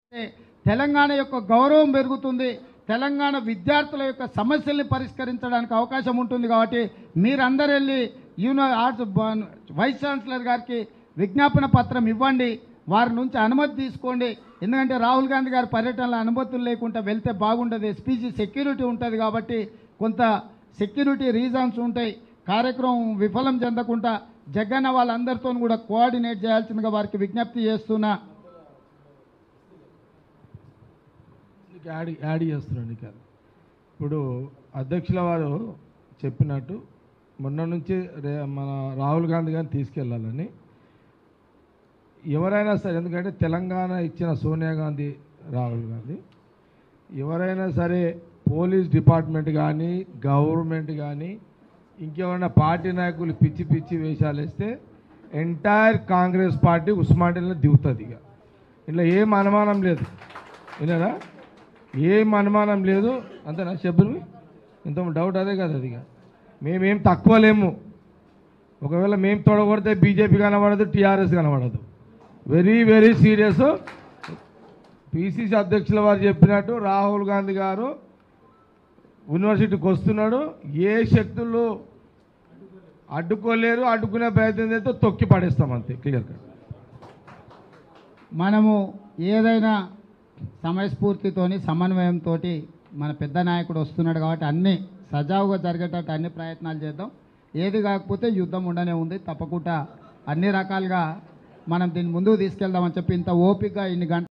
తెలంగాణ యొక్క గౌరవం పెరుగుతుంది తెలంగాణ విద్యార్థుల యొక్క సమస్యల్ని పరిష్కరించడానికి అవకాశం ఉంటుంది కాబట్టి మీరందరూ వెళ్ళి యూని ఆర్ట్స్ బ- వైస్ ఛాన్సలర్ గారికి విజ్ఞాపన పత్రం ఇవ్వండి వారి నుంచి అనుమతి తీసుకోండి ఎందుకంటే రాహుల్ గాంధీ గారి పర్యటనలో అనుమతులు లేకుండా వెళ్తే బాగుండదు ఎస్పీజీ సెక్యూరిటీ ఉంటుంది కాబట్టి కొంత సెక్యూరిటీ రీజన్స్ ఉంటాయి కార్యక్రమం విఫలం చెందకుండా జగన్న వాళ్ళందరితో కూడా కోఆర్డినేట్ చేయాల్సిందిగా వారికి విజ్ఞప్తి చేస్తున్నా నీకు యాడ్ యాడ్ చేస్తున్నాను నీకు అది. ఇప్పుడు అధ్యక్షుల వారు చెప్పినట్టు మొన్న నుంచి రే మన రాహుల్ గాంధీ గారిని తీసుకెళ్ళాలని ఎవరైనా సరే ఎందుకంటే తెలంగాణ ఇచ్చిన సోనియా గాంధీ రాహుల్ గాంధీ ఎవరైనా సరే పోలీస్ డిపార్ట్మెంట్ కానీ గవర్నమెంట్ కానీ ఇంకెవరైనా పార్టీ నాయకులు పిచ్చి పిచ్చి వేషాలు వేస్తే ఎంటైర్ కాంగ్రెస్ పార్టీ ఉస్మానియాలో దిగుతుంది ఇక ఇలా ఏం అనుమానం లేదు విన్నారా ఏం అనుమానం లేదు అంతేనా చెప్పరు ఇంత డౌట్ అదే కదా అది ఇక మేమేం తక్కువ లేము ఒకవేళ మేము తొడగొడితే బీజేపీ కనబడదు టీఆర్ఎస్ కనబడదు వెరీ వెరీ సీరియస్ పిసిసి అధ్యక్షుల వారు చెప్పినట్టు రాహుల్ గాంధీ గారు యూనివర్సిటీకి వస్తున్నాడు ఏ శక్తులు అడ్డుకోలేరు అడ్డుకునే ప్రయత్నం చేస్తే తొక్కి పడేస్తాం అంతే క్లియర్ కట్ మనము ఏదైనా సమయస్ఫూర్తితోని సమన్వయంతో మన పెద్ద నాయకుడు వస్తున్నాడు కాబట్టి అన్ని సజావుగా జరిగేటట్టు అన్ని ప్రయత్నాలు చేద్దాం ఏది కాకపోతే యుద్ధం ఉండనే ఉంది తప్పకుండా అన్ని రకాలుగా మనం దీన్ని ముందుకు తీసుకెళ్దామని చెప్పి ఇంత ఓపికగా ఇన్ని గంటలు